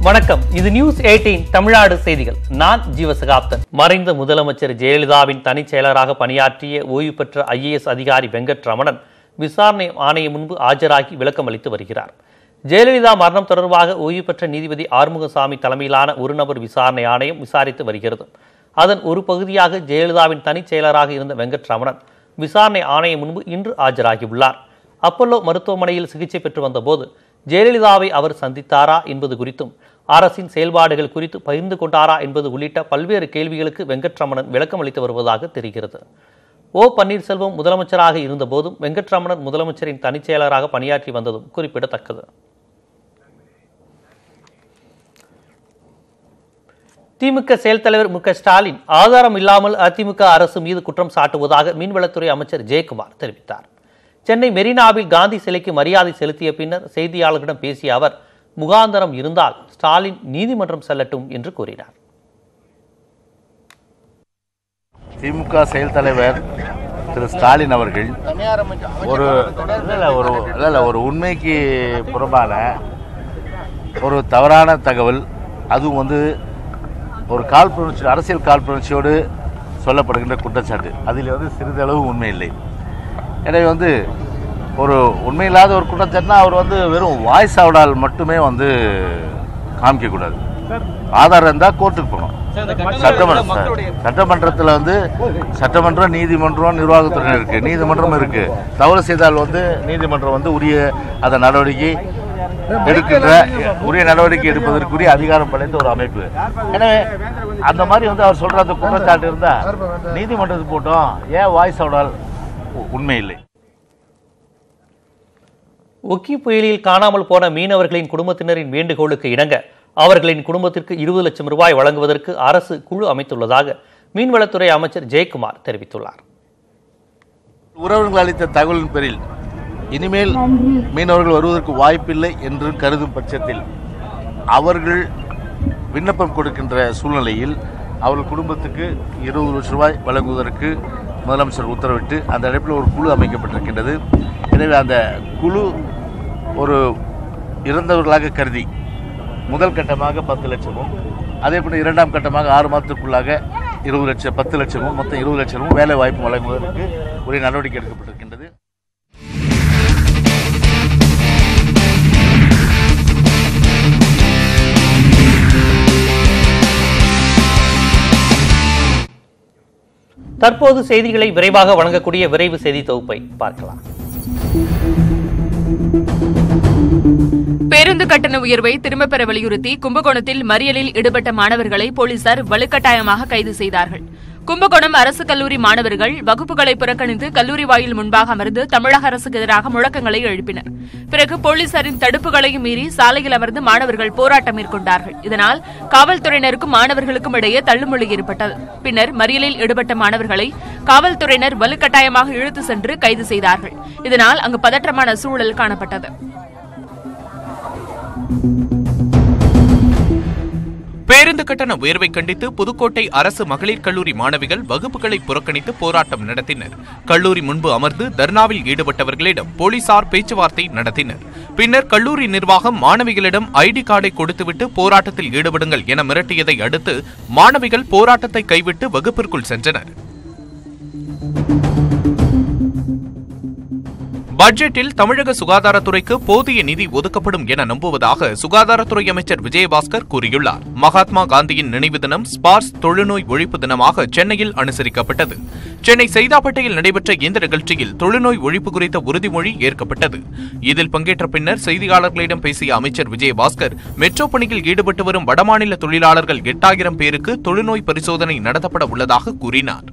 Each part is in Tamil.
வணக்கம் இது நியூஸ் 18 தமிழ்நாடு செய்திகள் நான் ஜீவசகாப்தன் மறைந்த முதலமைச்சர் ஜெயலலிதாவின் தனிச் செயலராக பணியாற்றிய ஓய்வு பெற்ற ஐஏஎஸ் அதிகாரி வெங்கட் ரமணன் விசாரணை ஆணையம் முன்பு ஆஜராகி விளக்கம் அளித்து வருகிறார் ஜெயலலிதா மரணம் தொடர்பாக ஓய்வு பெற்ற நீதிபதி ஆறுமுகசாமி தலைமையிலான ஒரு நபர் விசாரணை ஆணையம் விசாரித்து வருகிறது அதன் ஒரு பகுதியாக ஜெயலலிதாவின் தனிச் செயலராக இருந்த வெங்கட் ரமணன் விசாரணை ஆணையம் முன்பு இன்று ஆஜராகியுள்ளார் அப்பல்லோ மருத்துவமனையில் சிகிச்சை பெற்று வந்தபோது ஜெயலலிதாவை அவர் சந்தித்தாரா என்பது குறித்தும் அரசின் செயல்பாடுகள் குறித்து பகிர்ந்து கொண்டாரா என்பது உள்ளிட்ட பல்வேறு கேள்விகளுக்கு வெங்கட்ரமணன் விளக்கம் அளித்து வருவதாக தெரிகிறது ஓ பன்னீர்செல்வம் முதலமைச்சராக இருந்தபோதும் வெங்கட்ரமணன் முதலமைச்சரின் தனிச் செயலராக பணியாற்றி வந்ததும் குறிப்பிடத்தக்கது திமுக செயல் தலைவர் மு க ஸ்டாலின் ஆதாரம் இல்லாமல் அதிமுக அரசு மீது குற்றம் சாட்டுவதாக மீன்வளத்துறை அமைச்சர் ஜெயக்குமார் தெரிவித்தார் சென்னை மெரினாவில் காந்தி சிலைக்கு மரியாதை செலுத்திய பின்னர் செய்தியாளர்களிடம் பேசிய அவர் முகாந்தரம் இருந்தால் ஸ்டாலின் நீதிமன்றம் செல்லட்டும் என்று கூறினார் திமுக செயல் தலைவர் திரு ஸ்டாலின் அவர்கள் ஒரு இல்ல, இல்ல, ஒரு இல்ல, இல்ல, ஒரு உண்மைக்கு புறம்பான ஒரு தவறான தகவல் அதுவும் வந்து ஒரு காழ்ப்புணர்ச்சி அரசியல் காழ்ப்புணர்ச்சியோடு சொல்லப்படுகின்ற குற்றச்சாட்டு அதில் வந்து சிறிதளவு உண்மை இல்லை எனவே வந்து ஒரு உண்மையில்லாத ஒரு குற்றச்சாட்டுனா அவர் வந்து வெறும் வாய்ஸ் ஆவடால் மட்டுமே வந்து காமிக்கக்கூடாது ஆதாரம் இருந்தால் கோர்ட்டுக்கு போகணும் சட்டமன்றம் சட்டமன்றத்தில் வந்து சட்டமன்றம் நீதிமன்றம் நிர்வாகத்துறை இருக்கு நீதிமன்றம் இருக்கு தவறு செய்தால் வந்து நீதிமன்றம் வந்து உரிய அந்த நடவடிக்கை எடுக்கின்ற உரிய நடவடிக்கை எடுப்பதற்குரிய அதிகாரம் படைத்த ஒரு அமைப்பு எனவே அந்த மாதிரி வந்து அவர் சொல்ற அந்த குற்றச்சாட்டு இருந்தா நீதிமன்றத்துக்கு போட்டோம் ஏன் வாய்ஸ் அவடால் உண்மை இல்லை ஒக்கி புயலில் காணாமல் போன மீனவர்களின் குடும்பத்தினரின் வேண்டுகோளுக்கு இணங்க அவர்களின் குடும்பத்திற்கு இருபது லட்சம் ரூபாய் வழங்குவதற்கு அரசு குழு அமைத்துள்ளதாக மீன்வளத்துறை அமைச்சர் ஜெயக்குமார் தெரிவித்துள்ளார் உறவினர்கள் அளித்த தகவலின் பேரில் இனிமேல் மீனவர்கள் வருவதற்கு வாய்ப்பில்லை என்று கருதும் பட்சத்தில் அவர்கள் விண்ணப்பம் கொடுக்கின்ற சூழ்நிலையில் அவர்கள் குடும்பத்துக்கு இருபது லட்சம் ரூபாய் வழங்குவதற்கு முதலமைச்சர் உத்தரவிட்டு அந்த அடிப்பில் ஒரு குழு அமைக்கப்பட்டிருக்கின்றது எனவே அந்த குழு ஒரு இறந்தவர்களாக கருதி முதல் கட்டமாக பத்து லட்சமும் அதே போல இரண்டாம் கட்டமாக ஆறு மாதத்துக்குள்ளாக இருபது லட்சம் பத்து லட்சமும் மொத்தம் இருபது லட்சமும் வேலை வாய்ப்பு வழங்குவதற்கு உரிய நடவடிக்கை எடுக்கப்பட்டிருக்கின்றது தற்போது செய்திகளை விரைவாக வழங்கக்கூடிய விரைவு செய்தி தொகுப்பை பார்க்கலாம் பேருந்து கட்டண உயர்வை திரும்பப் பெற வலியுறுத்தி கும்பகோணத்தில் மறியலில் ஈடுபட்ட மாணவர்களை போலீசார் வலுக்கட்டாயமாக கைது செய்தார்கள் கும்பகோணம் அரசு கல்லூரி மாணவர்கள் வகுப்புகளை புறக்கணித்து கல்லூரி வாயில் முன்பாக அமர்ந்து தமிழக அரசுக்கு எதிராக முழக்கங்களை எழுப்பினர் பிறகு போலீசாரின் தடுப்புகளையும் மீறி சாலையில் அமர்ந்து மாணவர்கள் போராட்டம் மேற்கொண்டார்கள் இதனால் காவல்துறையினருக்கும் மாணவர்களுக்கும் இடையே தள்ளுமுள்ளி ஏற்பட்டது பின்னர் மறியலில் ஈடுபட்ட மாணவர்களை காவல்துறையினர் வலுக்கட்டாயமாக இழுத்து சென்று கைது செய்தார்கள் இதனால் அங்கு பதற்றமான சூழல் காணப்பட்டது பேருந்து கட்டண உயர்வை கண்டித்து புதுக்கோட்டை அரசு மகளிர் கல்லூரி மாணவிகள் வகுப்புகளை புறக்கணித்து போராட்டம் நடத்தினர் கல்லூரி முன்பு அமர்ந்து தர்ணாவில் ஈடுபட்டவர்களிடம் போலீசார் பேச்சுவார்த்தை நடத்தினர் பின்னர் கல்லூரி நிர்வாகம் மாணவிகளிடம் ஐடி கார்டை கொடுத்துவிட்டு போராட்டத்தில் ஈடுபடுங்கள் என மிரட்டியதை அடுத்து மாணவிகள் போராட்டத்தை கைவிட்டு வகுப்பிற்குள் சென்றனர் பட்ஜெட்டில் தமிழக சுகாதாரத்துறைக்கு போதிய நிதி ஒதுக்கப்படும் என நம்புவதாக சுகாதாரத்துறை அமைச்சர் விஜயபாஸ்கர் கூறியுள்ளார் மகாத்மா காந்தியின் நினைவு தினம் ஸ்பார்ஸ் தொழுநோய் ஒழிப்பு தினமாக சென்னையில் அனுசரிக்கப்பட்டது சென்னை செய்தாப்பேட்டையில் நடைபெற்ற இந்த நிகழ்ச்சியில் தொழுநோய் ஒழிப்பு குறித்த உறுதிமொழி ஏற்கப்பட்டது இதில் பங்கேற்ற பின்னர் செய்தியாளர்களிடம் பேசிய அமைச்சர் விஜயபாஸ்கர் மெட்ரோ பணியில் ஈடுபட்டு வரும் வடமாநில தொழிலாளர்கள் எட்டாயிரம் பேருக்கு தொழுநோய் பரிசோதனை நடத்தப்பட உள்ளதாக கூறினார்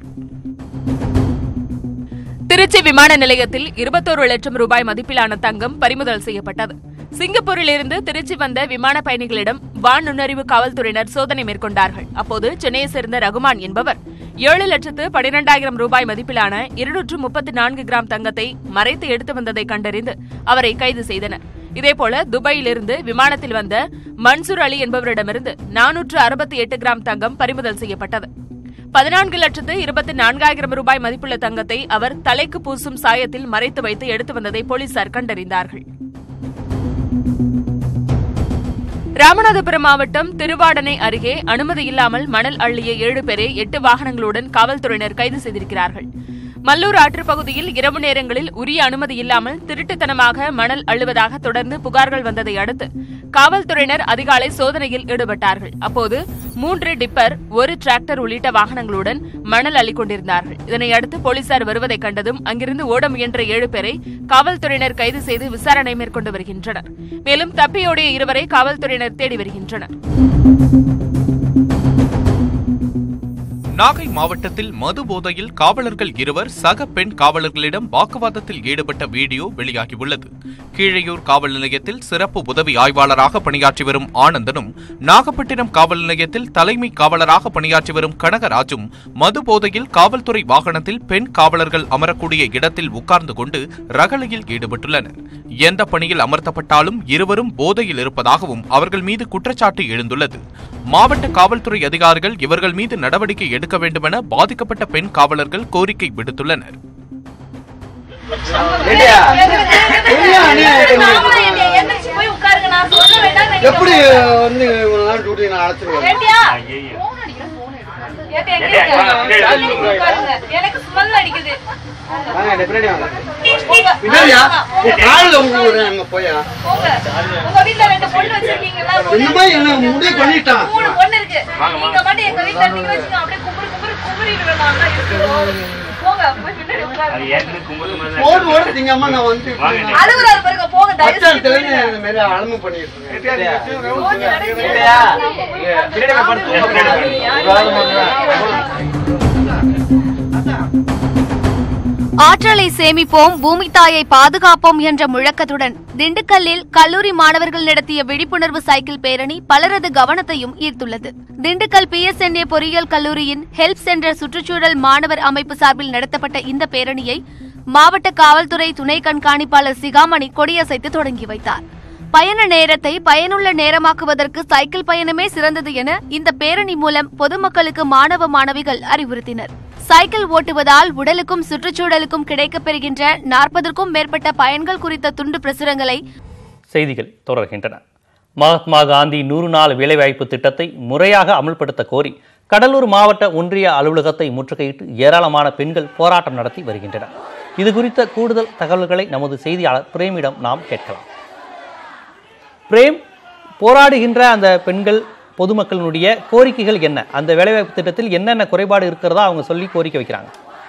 திருச்சி விமான நிலையத்தில் இருபத்தோரு லட்சம் ரூபாய் மதிப்பிலான தங்கம் பறிமுதல் செய்யப்பட்டது சிங்கப்பூரிலிருந்து திருச்சி வந்த விமான பயணிகளிடம் வான் நுண்ணறிவு காவல்துறையினர் சோதனை மேற்கொண்டார்கள் அப்போது சென்னையை சேர்ந்த ரகுமான் என்பவர் ஏழு லட்சத்து பனிரெண்டாயிரம் ரூபாய் மதிப்பிலான இருநூற்று முப்பத்தி நான்கு கிராம் தங்கத்தை மறைத்து எடுத்து வந்ததை கண்டறிந்து அவரை கைது செய்தனர் இதேபோல துபாயிலிருந்து விமானத்தில் வந்த மன்சூர் அலி என்பவரிடமிருந்து நானூற்று அறுபத்தி எட்டு கிராம் தங்கம் பறிமுதல் செய்யப்பட்டது பதினான்கு லட்சத்து இருபத்தி நான்காயிரம் ரூபாய் மதிப்புள்ள தங்கத்தை அவர் தலைக்கு பூசும் சாயத்தில் மறைத்து வைத்து எடுத்து வந்ததை போலீசார் கண்டறிந்தார்கள் ராமநாதபுரம் மாவட்டம் திருவாடனை அருகே அனுமதி இல்லாமல் மணல் அள்ளிய ஏழு பேரை எட்டு வாகனங்களுடன் காவல்துறையினர் கைது செய்திருக்கிறார்கள் மல்லூர் ஆற்றுப் பகுதியில் இரவு நேரங்களில் உரிய அனுமதி இல்லாமல் திருட்டுத்தனமாக மணல் அள்ளுவதாக தொடர்ந்து புகார்கள் வந்ததை அடுத்து காவல்துறையினர் அதிகாலை சோதனையில் ஈடுபட்டார்கள் அப்போது மூன்று டிப்பர் ஒரு டிராக்டர் உள்ளிட்ட வாகனங்களுடன் மணல் அள்ளிக் கொண்டிருந்தார்கள் இதனையடுத்து போலீசார் வருவதை கண்டதும் அங்கிருந்து ஓட முயன்ற ஏழு பேரை காவல்துறையினர் கைது செய்து விசாரணை மேற்கொண்டு வருகின்றனர் மேலும் தப்பியோடிய இருவரை காவல்துறையினர் தேடி வருகின்றனர் நாகை மாவட்டத்தில் மது போதையில் காவலர்கள் இருவர் சக பெண் காவலர்களிடம் வாக்குவாதத்தில் ஈடுபட்ட வீடியோ வெளியாகியுள்ளது கீழையூர் காவல் நிலையத்தில் சிறப்பு உதவி ஆய்வாளராக பணியாற்றி வரும் ஆனந்தனும் நாகப்பட்டினம் காவல் நிலையத்தில் தலைமை காவலராக பணியாற்றி வரும் கனகராஜும் மது போதையில் காவல்துறை வாகனத்தில் பெண் காவலர்கள் அமரக்கூடிய இடத்தில் உட்கார்ந்து கொண்டு ரகளையில் ஈடுபட்டுள்ளனர் எந்த பணியில் அமர்த்தப்பட்டாலும் இருவரும் போதையில் இருப்பதாகவும் அவர்கள் மீது குற்றச்சாட்டு எழுந்துள்ளது மாவட்ட காவல்துறை அதிகாரிகள் இவர்கள் மீது நடவடிக்கை எடுக்க வேண்டுமென பாதிக்கப்பட்ட பெண் காவலர்கள் கோரிக்கை விடுத்துள்ளனர் எப்படி வந்து இவ்வளவு நாள் டியூட்டி நான் அழைச்சிருக்கேன் எனக்கு ஸ்மெல் அடிக்குது வாங்க இந்த பின்னாடி வாங்க பின்னாடியா காலில் உங்களுக்கு அங்க போயா போங்க உங்க வீட்ல ரெண்டு பொண்ணு வச்சிருக்கீங்களா என்னமா என்ன முடிவு பண்ணிட்டான் மூணு பொண்ணு இருக்கு நீங்க மட்டும் எங்க வீட்ல இருந்தீங்க வச்சுக்கோங்க அப்படியே கும்புறு கும்புறு கும்புறிடுவேன் நான் இருக்கு போங்க போய் பின்னாடி உட்காருங்க ஓடு ஓடு திங்கம்மா நான் வந்து அழுகுறாரு பாருங்க போங்க தயவு பச்சான் செஞ்சு தெரிஞ்சு இந்த மாதிரி அலம்பு பண்ணிட்டு இருக்கேன் போங்க, நடந்து ஆற்றலை சேமிப்போம் பூமி தாயை பாதுகாப்போம் என்ற முழக்கத்துடன் திண்டுக்கல்லில் கல்லூரி மாணவர்கள் நடத்திய விழிப்புணர்வு சைக்கிள் பேரணி பலரது கவனத்தையும் ஈர்த்துள்ளது திண்டுக்கல் பிஎஸ்என்ஏ பொறியியல் கல்லூரியின் ஹெல்ப் சென்டர் சுற்றுச்சூழல் மாணவர் அமைப்பு சார்பில் நடத்தப்பட்ட இந்த பேரணியை மாவட்ட காவல்துறை துணை கண்காணிப்பாளர் சிகாமணி கொடியசைத்து தொடங்கி வைத்தார் பயண நேரத்தை பயனுள்ள நேரமாக்குவதற்கு சைக்கிள் பயணமே சிறந்தது என இந்த பேரணி மூலம் பொதுமக்களுக்கு மாணவ மாணவிகள் அறிவுறுத்தினர் சைக்கிள் ஓட்டுவதால் உடலுக்கும் சுற்றுச்சூழலுக்கும் கிடைக்கப்பெறுகின்ற நாற்பதற்கும் மேற்பட்ட பயன்கள் குறித்த துண்டு பிரசுரங்களை செய்திகள் தொடர்கின்றன மகாத்மா காந்தி நூறு நாள் வேலைவாய்ப்பு திட்டத்தை முறையாக அமல்படுத்த கோரி கடலூர் மாவட்ட ஒன்றிய அலுவலகத்தை முற்றுகையிட்டு ஏராளமான பெண்கள் போராட்டம் நடத்தி வருகின்றனர் இது குறித்த கூடுதல் தகவல்களை நமது செய்தியாளர் பிரேமிடம் நாம் கேட்கலாம் பிரேம் போராடுகின்ற அந்த பெண்கள் பொதுமக்களினுடைய கோரிக்கைகள் என்ன அந்த வேலைவாய்ப்பு திட்டத்தில் என்னென்ன குறைபாடு இருக்கிறதா அவங்க சொல்லி கோரிக்கை வைக்கிறாங்க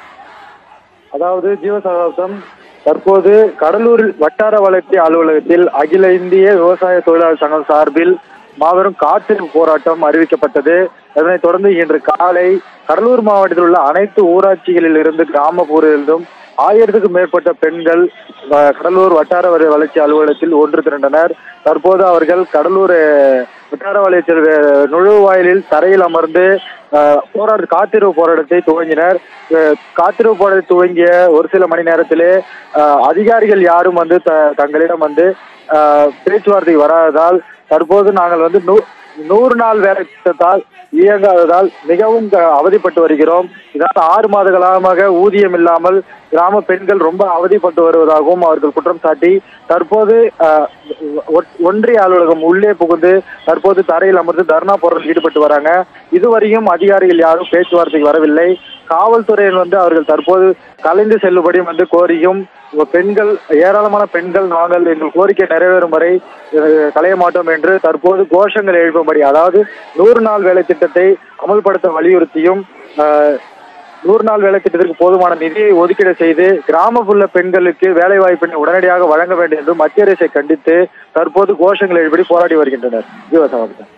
அதாவது ஜீவசகாப்தம் தற்போது கடலூர் வட்டார வளர்ச்சி அலுவலகத்தில் அகில இந்திய விவசாய தொழிலாளர் சங்கம் சார்பில் மாபெரும் காத்திருப்பு போராட்டம் அறிவிக்கப்பட்டது அதனைத் தொடர்ந்து இன்று காலை கடலூர் மாவட்டத்தில் உள்ள அனைத்து ஊராட்சிகளில் இருந்து கிராமப்புறங்களிலும் ஆயிரத்துக்கும் மேற்பட்ட பெண்கள் அஹ், கடலூர் வட்டார வர- வளர்ச்சி அலுவலகத்தில் ஒன்று திரண்டனர் தற்போது அவர்கள் கடலூர் அஹ், வட்டார வளர்ச்சி அலுவலக நுழைவாயிலில் தரையில் அமர்ந்து அஹ், போராட்ட காத்திருப்பு போராட்டத்தை துவங்கினர் அஹ், காத்திருப்பு போராட்டத்தை துவங்கிய ஒரு சில மணி நேரத்திலே அஹ், அதிகாரிகள் யாரும் வந்து த- தங்களிடம் வந்து அஹ், பேச்சுவார்த்தை வராததால் தற்போது நாங்கள் வந்து நூ- நூறு நாள் வேலை திட்டத்தால் இயங்காததால் மிகவும் க- அவதிப்பட்டு வருகிறோம் இதனால் ஆறு மாத காலமாக ஊதியம் இல்லாமல் கிராம பெண்கள் ரொம்ப அவதிப்பட்டு வருவதாகவும் அவர்கள் குற்றம் சாட்டி தற்போது அஹ், ஒ- ஒன்றிய அலுவலகம் உள்ளே புகுந்து தற்போது தரையில் அமர்ந்து தர்ணா போராட்டத்தில் ஈடுபட்டு வராங்க இதுவரையும் அதிகாரிகள் யாரும் பேச்சுவார்த்தைக்கு வரவில்லை காவல்துறையில் வந்து அவர்கள் தற்போது கலைந்து செல்லும்படி வந்து கோரியும் பெண்கள் ஏராளமான பெண்கள் நாங்கள் எங்கள் கோரிக்கை நிறைவேறும் வரை அஹ், களைய மாட்டோம் என்று தற்போது கோஷங்கள் எழுப்பும்படி அதாவது நூறு நாள் வேலை திட்டத்தை அமல்படுத்த வலியுறுத்தியும் அஹ், நூறு நாள் வேலை திட்டத்திற்கு போதுமான நிதியை ஒதுக்கீடு செய்து கிராமப்புற பெண்களுக்கு வேலை வாய்ப்பினை உடனடியாக வழங்க வேண்டும் என்று மத்திய அரசை கண்டித்து தற்போது கோஷங்கள் எழுப்பி போராடி வருகின்றனர் ஜீவசகாப்தம்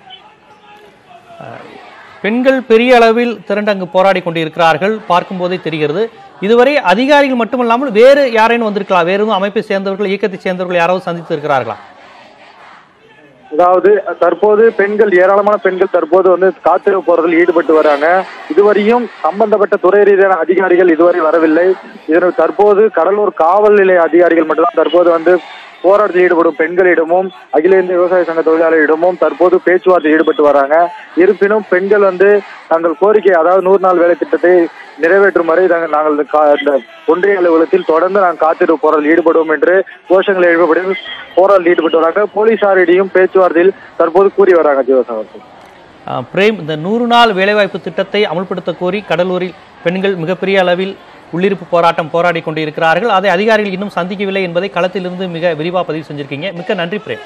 பெண்கள் பெரிய அளவில் திரண்டு அங்கு போராடி கொண்டிருக்கிறார்கள் பார்க்கும்போதே தெரிகிறது இதுவரை அதிகாரிகள் மட்டுமல்லாமல் வேறு யாரேனும் வந்திருக்கலாம் வேறு எதுவும் அமைப்பை சேர்ந்தவர்கள் இயக்கத்தை சேர்ந்தவர்கள் யாராவது சந்தித்து இருக்கிறார்களா அதாவது தற்போது பெண்கள் ஏராளமான பெண்கள் தற்போது வந்து காத்திருப்பு போறதில் ஈடுபட்டு வராங்க இதுவரையும் சம்பந்தப்பட்ட துறை ரீதியான அதிகாரிகள் இதுவரை வரவில்லை இதற்கு தற்போது கடலூர் காவல் நிலைய அதிகாரிகள் மட்டும்தான் தற்போது வந்து போராட்டத்தில் ஈடுபடும் பெண்களிடமும் அகில இந்திய விவசாய சங்க தொழிலாளர்களிடமும் தற்போது பேச்சுவார்த்தை ஈடுபட்டு வராங்க இருப்பினும் பெண்கள் வந்து தங்கள் கோரிக்கை அதாவது நூறு நாள் வேலை திட்டத்தை நிறைவேற்றும் வரை நாங்கள் நாங்கள் இந்த கா- இந்த ஒன்றிய அலுவலகத்தில் தொடர்ந்து நாங்கள் காத்திருப்பு போராட்டத்தில் ஈடுபடுவோம் என்று கோஷங்கள் எழுப்பப்படி போராட்டத்தில் ஈடுபட்டு வராங்க போலீசாரிடையும் பேச்சுவார்த்தையில் தற்போது கூறி வராங்க ஜீவசங்கர் அஹ், பிரேம் இந்த நூறு நாள் வேலைவாய்ப்பு திட்டத்தை அமல்படுத்த கோரி கடலூரில் பெண்கள் மிகப்பெரிய அளவில் உள்ளிருப்பு போராட்டம் போராடி கொண்டிருக்கிறார்கள் அதை அதிகாரிகள் இன்னும் சந்திக்கவில்லை என்பதை களத்திலிருந்து மிக விரிவாக பதிவு செஞ்சிருக்கீங்க மிக்க நன்றி பிரேம்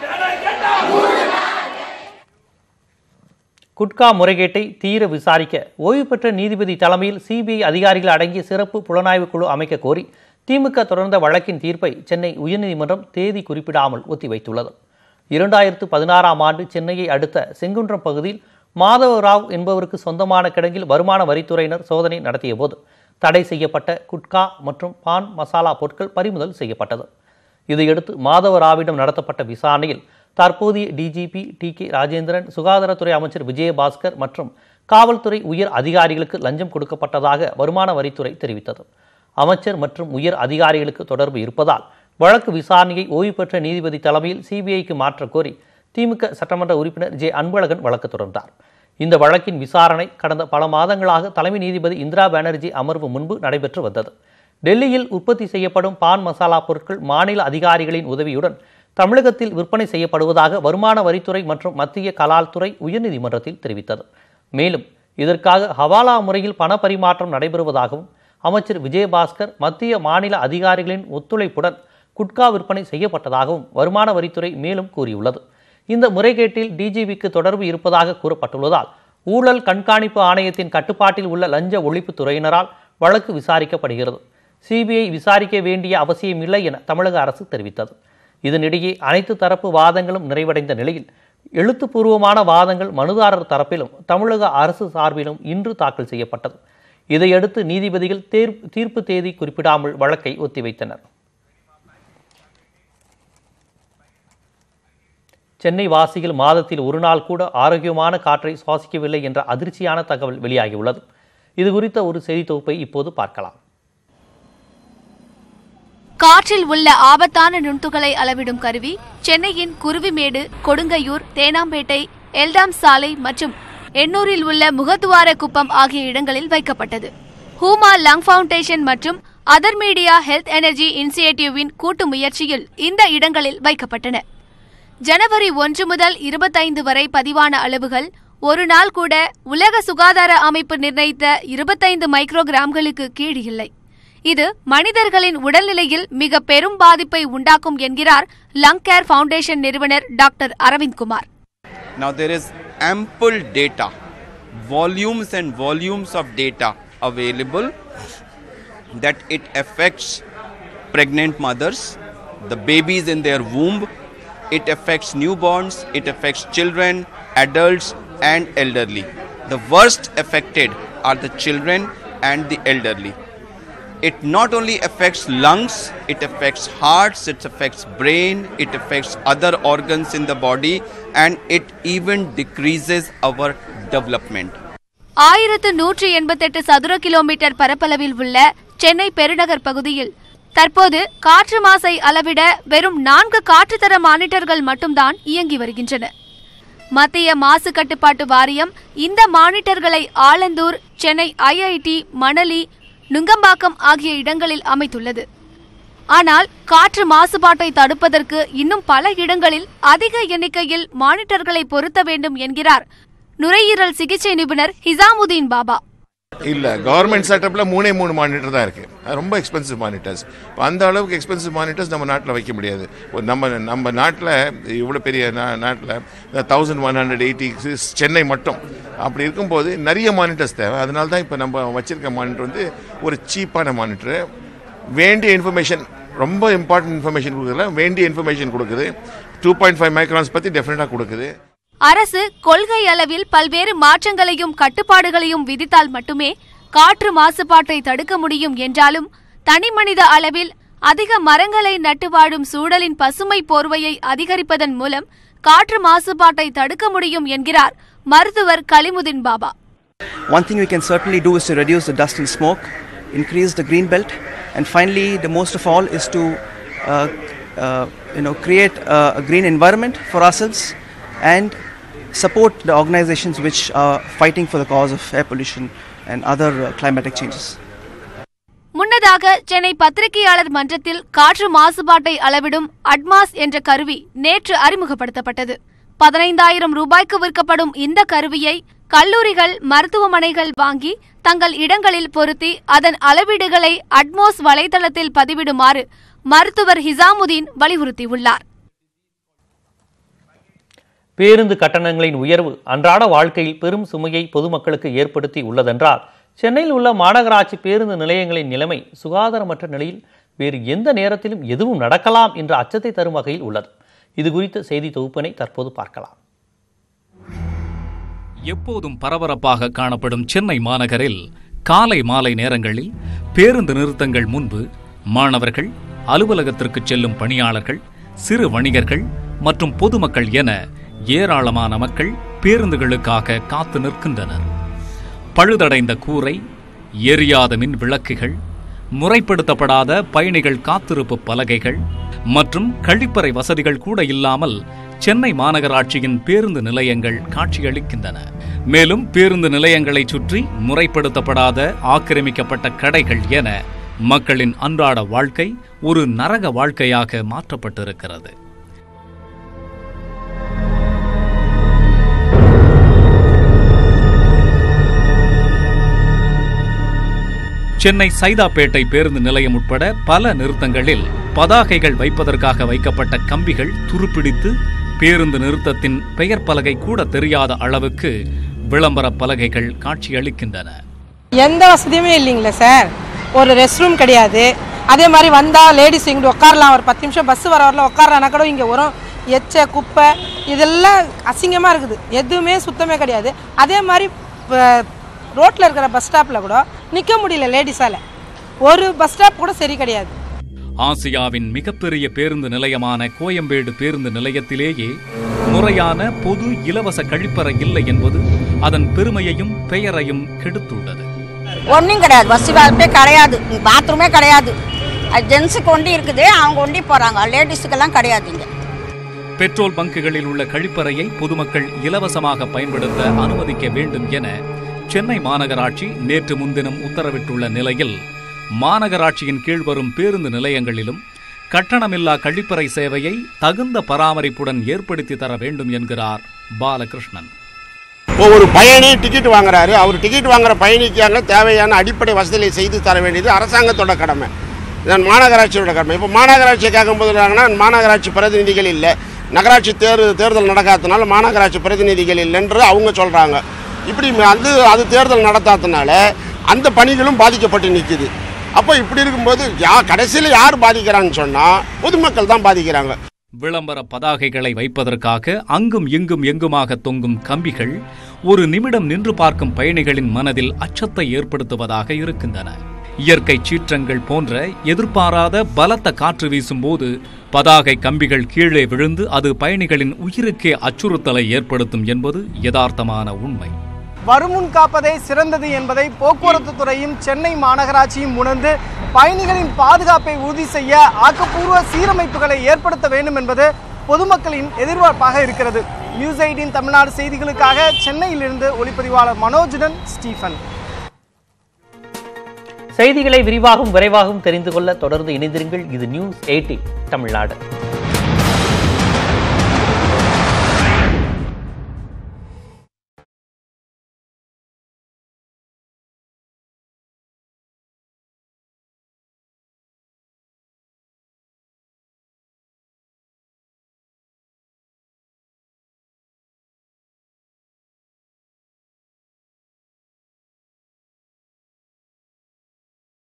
குட்கா முறைகேட்டை தீர விசாரிக்க ஓய்வு பெற்ற நீதிபதி தலைமையில் சிபிஐ அதிகாரிகள் அடங்கிய சிறப்பு புலனாய்வு குழு அமைக்க கோரி திமுக தொடர்ந்த வழக்கின் தீர்ப்பை சென்னை உயர்நீதிமன்றம் தேதி குறிப்பிடாமல் ஒத்திவைத்துள்ளது இரண்டாயிரத்து பதினாறாம் ஆண்டு சென்னையை அடுத்த செங்குன்றம் பகுதியில் மாதவராவ் என்பவருக்கு சொந்தமான கிடங்கில் வருமான வரித்துறையினர் சோதனை நடத்திய போது தடை செய்யப்பட்ட குட்கா மற்றும் பான் மசாலா பொருட்கள் பறிமுதல் செய்யப்பட்டது இதையடுத்து மாதவராவிடம் நடத்தப்பட்ட விசாரணையில் தற்போதைய டிஜிபி டி கே ராஜேந்திரன் சுகாதாரத்துறை அமைச்சர் விஜயபாஸ்கர் மற்றும் காவல்துறை உயர் அதிகாரிகளுக்கு லஞ்சம் கொடுக்கப்பட்டதாக வருமான வரித்துறை தெரிவித்தது அமைச்சர் மற்றும் உயர் அதிகாரிகளுக்கு தொடர்பு இருப்பதால் வழக்கு விசாரணையை ஓய்வு பெற்ற நீதிபதி தலைமையில் சிபிஐக்கு மாற்றக் கோரி திமுக சட்டமன்ற உறுப்பினர் ஜே அன்பழகன் வழக்கு தொடர்ந்தார் இந்த வழக்கின் விசாரணை கடந்த பல மாதங்களாக தலைமை நீதிபதி இந்திரா பானர்ஜி அமர்வு முன்பு நடைபெற்று வந்தது டெல்லியில் உற்பத்தி செய்யப்படும் பான் மசாலா பொருட்கள் மாநில அதிகாரிகளின் உதவியுடன் தமிழகத்தில் விற்பனை செய்யப்படுவதாக வருமான வரித்துறை மற்றும் மத்திய கலால் துறை உயர்நீதிமன்றத்தில் தெரிவித்தது மேலும் இதற்காக ஹவாலா முறையில் பண பரிமாற்றம் நடைபெறுவதாகவும் அமைச்சர் விஜயபாஸ்கர் மத்திய மாநில அதிகாரிகளின் ஒத்துழைப்புடன் குட்கா விற்பனை செய்யப்பட்டதாகவும் வருமான வரித்துறை மேலும் கூறியுள்ளது இந்த முறைகேட்டில் டிஜிபிக்கு தொடர்பு இருப்பதாக கூறப்பட்டுள்ளதால் ஊழல் கண்காணிப்பு ஆணையத்தின் கட்டுப்பாட்டில் உள்ள லஞ்ச ஒழிப்புத் துறையினரால் வழக்கு விசாரிக்கப்படுகிறது சிபிஐ விசாரிக்க வேண்டிய அவசியமில்லை என தமிழக அரசு தெரிவித்தது இதனிடையே அனைத்து தரப்பு வாதங்களும் நிறைவடைந்த நிலையில் எழுத்துப்பூர்வமான வாதங்கள் மனுதாரர் தரப்பிலும் தமிழக அரசு சார்பிலும் இன்று தாக்கல் செய்யப்பட்டது இதையடுத்து நீதிபதிகள் தேர் தீர்ப்பு தேதி குறிப்பிடாமல் வழக்கை ஒத்திவைத்தனர் சென்னை வாசிகள் மாதத்தில் ஒரு நாள் கூட ஆரோக்கியமான காற்றை சுவாசிக்கவில்லை என்ற அதிர்ச்சியான தகவல் வெளியாகியுள்ளது இது குறித்த ஒரு செய்தி தொகுப்பை இப்போது பார்க்கலாம் காற்றில் உள்ள ஆபத்தான நுண்துகளை அளவிடும் கருவி சென்னையின் குருவிமேடு கொடுங்கையூர் தேனாம்பேட்டை எல்டாம் சாலை மற்றும் எண்ணூரில் உள்ள முகத்துவார குப்பம் ஆகிய இடங்களில் வைக்கப்பட்டது ஹூமா லங் ஃபவுண்டேஷன் மற்றும் அதர் மீடியா ஹெல்த் எனர்ஜி இனிஷியேட்டிவின் கூட்டு முயற்சியில் இந்த இடங்களில் வைக்கப்பட்டன ஜனவரி ஒன்று முதல் இருபத்தைந்து வரை பதிவான அளவுகள் ஒரு நாள் கூட உலக சுகாதார அமைப்பு நிர்ணயித்த இருபத்தைந்து மைக்ரோகிராம்களுக்கு கீழ் இல்லை இது மனிதர்களின் உடல்நிலையில் மிக பெரும் பாதிப்பை உண்டாக்கும் என்கிறார் லங் கேர் ஃபவுண்டேஷன் நிறுவனர் doctor Aravind Kumar Now there is ample data, volumes and volumes of data available that it affects pregnant mothers, the babies in their womb, it affects newborns, it affects children, adults, and elderly. The worst affected are the children and the elderly. It not only affects lungs, it affects hearts, it affects brain, it affects other organs in the body, and it even decreases our development. ஆயிரத்து நூற்றி எண்பத்தெட்டு சதுர கிலோமீட்டர் பரப்பளவில் உள்ள சென்னை பெருநகர் பகுதியில் தற்போது காற்று மாசை அளவிட வெறும் நான்கு காற்றுத்தர மானிட்டர்கள் மட்டும்தான் இயங்கி வருகின்றன மத்திய மாசு கட்டுப்பாட்டு வாரியம் இந்த மானிட்டர்களை ஆலந்தூர் சென்னை ஐஐடி மணலி நுங்கம்பாக்கம் ஆகிய இடங்களில் அமைத்துள்ளது ஆனால் காற்று மாசுபாட்டை தடுப்பதற்கு இன்னும் பல இடங்களில் அதிக எண்ணிக்கையில் மானிட்டர்களை பொருத்த வேண்டும் என்கிறார் நுரையீரல் சிகிச்சை நிபுணர் ஹிசாமுதீன் பாபா இல்ல கவர்மெண்ட் செட்டப்ல மூணே மூணு மானிட்டர் தான் இருக்கு அது ரொம்ப எக்ஸ்பென்சிவ் மானிட்டர்ஸ் இப்போ அந்த அளவுக்கு எக்ஸ்பென்சிவ் மானிட்டர்ஸ் நம்ம நாட்டில் வைக்க முடியாது ஒரு நம்ம நம்ம நாட்டில் இவ்வளோ பெரிய நாட்டில் thousand one hundred eighty Chennai மட்டும் அப்படி இருக்கும்போது நிறைய மானிட்டர்ஸ் தேவை அதனால தான் இப்போ நம்ம வச்சிருக்க மானிட்டர் வந்து ஒரு சீப்பான மானிட்டர் வேண்டிய இன்ஃபர்மேஷன் ரொம்ப இம்பார்ட்டன்ட் இன்ஃபர்மேஷன் கொடுக்குறதுல வேண்டிய இன்ஃபர்மேஷன் கொடுக்குது டூ பாயிண்ட் ஃபைவ் மைக்ரான்ஸ் பற்றி டெஃபினட்டாக கொடுக்குது அரசு கொள்கை அளவில் பல்வேறு மாற்றங்களையும் கட்டுப்பாடுகளையும் விதித்தால் மட்டுமே காற்று மாசுபாட்டை தடுக்க முடியும் என்றாலும் தனிமனித அளவில் அதிக மரங்களை நட்டு வாழும் சூழலின் பசுமை போர்வையை அதிகரிப்பதன் மூலம் காற்று மாசுபாட்டை தடுக்க முடியும் என்கிறார் மருத்துவர் கலிமுதீன் Baba One thing we can certainly do is to reduce the dust and smoke, increase the green belt, and finally, the most of all, is to uh, uh, you know, create uh, a green environment for ourselves and support the organizations which are fighting for the cause of air pollution and other uh, climatic changes. முன்னதாக சென்னை பத்திரிகையாளர் மன்றத்தில் காற்று மாசுபாட்டை அளவிடும் அட்மாஸ் என்ற கருவி நேற்று அறிமுகப்படுத்தப்பட்டது பதினைந்தாயிரம் ரூபாய்க்கு விற்கப்படும் இந்த கருவியை கல்லூரிகள் மருத்துவமனைகள் வாங்கி தங்கள் இடங்களில் பொருத்தி அதன் அளவீடுகளை அட்மோஸ் வலைதளத்தில் பதிவிடுமாறு மருத்துவர் ஹிசாமுதீன் வலியுறுத்தியுள்ளார் பேருந்து கட்டணங்களின் உயர்வு அன்றாட வாழ்க்கையில் பெரும் சுமையை பொதுமக்களுக்கு ஏற்படுத்தி உள்ளதென்றால் சென்னையில் உள்ள மாநகராட்சி பேருந்து நிலையங்களின் நிலைமை சுகாதாரமற்ற நிலையில் வேறு எந்த நேரத்திலும் எதுவும் நடக்கலாம் என்ற அச்சத்தை தரும் வகையில் உள்ளது இது குறித்த செய்தி தொகுப்பினை தற்போது பார்க்கலாம் எப்போதும் பரபரப்பாக காணப்படும் சென்னை மாநகரில் காலை மாலை நேரங்களில் பேருந்து நிறுத்தங்கள் முன்பு மாணவர்கள் அலுவலகத்திற்கு செல்லும் பணியாளர்கள் சிறு வணிகர்கள் மற்றும் பொதுமக்கள் என ஏராளமான மக்கள் பேருந்துகளுக்காக காத்து நிற்கின்றனர் பழுதடைந்த கூரை எரியாத மின் விளக்குகள் முறைப்படுத்தப்படாத பயணிகள் காத்திருப்பு பலகைகள் மற்றும் கழிப்பறை வசதிகள் கூட இல்லாமல் சென்னை மாநகராட்சியின் பேருந்து நிலையங்கள் காட்சியளிக்கின்றன மேலும் பேருந்து நிலையங்களை சுற்றி முறைப்படுத்தப்படாத ஆக்கிரமிக்கப்பட்ட கடைகள் என மக்களின் அன்றாட வாழ்க்கை ஒரு நரக வாழ்க்கையாக மாற்றப்பட்டிருக்கிறது சென்னை சைதாப்பேட்டை பேருந்து நிலையம் உட்பட பல நிறுத்தங்களில் பதாகைகள் வைப்பதற்காக வைக்கப்பட்ட கம்பிகள் துருப்பிடித்து பேருந்து நிறுத்தத்தின் பெயர் பலகை கூட தெரியாத அளவுக்கு விளம்பர பலகைகள் காட்சியளிக்கின்றன எந்த வசதியுமே இல்லைங்களே சார் ஒரு ரெஸ்ட் ரூம் கிடையாது அதே மாதிரி வந்தால் லேடிஸ் இங்கிட்டு உட்காரலாம் ஒரு பத்து நிமிஷம் பஸ் வர வரல உட்காரலான்னா கூட இங்கே வரும் எச்ச குப்பை இதெல்லாம் அசிங்கமாக இருக்குது எதுவுமே சுத்தமே கிடையாது அதே மாதிரி ரோட்டில் இருக்கிற பஸ் ஸ்டாப்பில் கூட நிற்க முடியல லேடிஸால் ஒரு பஸ் ஸ்டாப் கூட சரி கிடையாது ஆசியாவின் மிகப்பெரிய பேருந்து நிலையமான கோயம்பேடு பேருந்து நிலையத்திலேயே முறையான பொது இலவச கழிப்பறை இல்லை என்பது அதன் பெருமையையும் பெயரையும் கெடுத்துள்ளது ஒன்றும் கிடையாது பஸ் வாய்ப்பே கிடையாது பாத்ரூமே கிடையாது ஜென்ஸுக்கு ஒண்டி இருக்குது அவங்க ஒண்டி போகிறாங்க லேடிஸுக்கெல்லாம் கிடையாது இங்கே பெட்ரோல் பங்குகளில் உள்ள கழிப்பறையை பொதுமக்கள் இலவசமாக பயன்படுத்த அனுமதிக்க வேண்டும் என சென்னை மாநகராட்சி நேற்று முன்தினம் உத்தரவிட்டுள்ள நிலையில் மாநகராட்சியின் கீழ் வரும் பேருந்து நிலையங்களிலும் கட்டணமில்லா கழிப்பறை சேவையை தகுந்த பராமரிப்புடன் ஏற்படுத்தி தர வேண்டும் என்கிறார் பாலகிருஷ்ணன் ஒரு பயணி டிக்கெட் வாங்குறாரு அவர் டிக்கெட் வாங்குற பயணிக்காக தேவையான அடிப்படை வசதிகளை செய்து தர வேண்டியது அரசாங்கத்தோட கடமை இதன் மாநகராட்சியோட கடமை இப்போ மாநகராட்சியை கேட்கும்போது என்னன்னா மாநகராட்சி பிரதிநிதிகள் இல்லை நகராட்சி தேர் தேர்தல் நடக்காதனால மாநகராட்சி பிரதிநிதிகள் இல்லைன்று அவங்க சொல்கிறாங்க இப்படி அது அது தேர்தல் நடத்தாதனால அந்த பணிகளும் பாதிக்கப்பட்டு நிற்குது அப்போ இப்படி இருக்கும்போது யா கடைசியில் யார் பாதிக்கிறான்னு சொன்னால் பொதுமக்கள் தான் பாதிக்கிறாங்க விளம்பர பதாகைகளை வைப்பதற்காக அங்கும் இங்கும் எங்குமாக தொங்கும் கம்பிகள் ஒரு நிமிடம் நின்று பார்க்கும் பயணிகளின் மனதில் அச்சத்தை ஏற்படுத்துவதாக இருக்கின்றன இயற்கை சீற்றங்கள் போன்ற எதிர்பாராத பலத்த காற்று வீசும்போது பதாகை கம்பிகள் கீழே விழுந்து அது பயணிகளின் உயிருக்கே அச்சுறுத்தலை ஏற்படுத்தும் என்பது யதார்த்தமான உண்மை வருமுன் காப்பதே சிறந்தது என்பதை போக்குவரத்து துறையும் சென்னை மாநகராட்சியும் உணர்ந்து பயணிகளின் பாதுகாப்பை உறுதி செய்ய ஆக்கப்பூர்வ சீரமைப்புகளை ஏற்படுத்த வேண்டும் என்பது பொதுமக்களின் எதிர்பார்ப்பாக இருக்கிறது நியூஸ் எயிட்டின் தமிழ்நாடு செய்திகளுக்காக சென்னையிலிருந்து ஒளிப்பதிவாளர் மனோஜுடன் ஸ்டீஃபன் செய்திகளை விரிவாகவும் விரைவாகவும் தெரிந்து கொள்ள தொடர்ந்து இணைந்திருங்கள் இது நியூஸ் எயிட்டி தமிழ்நாடு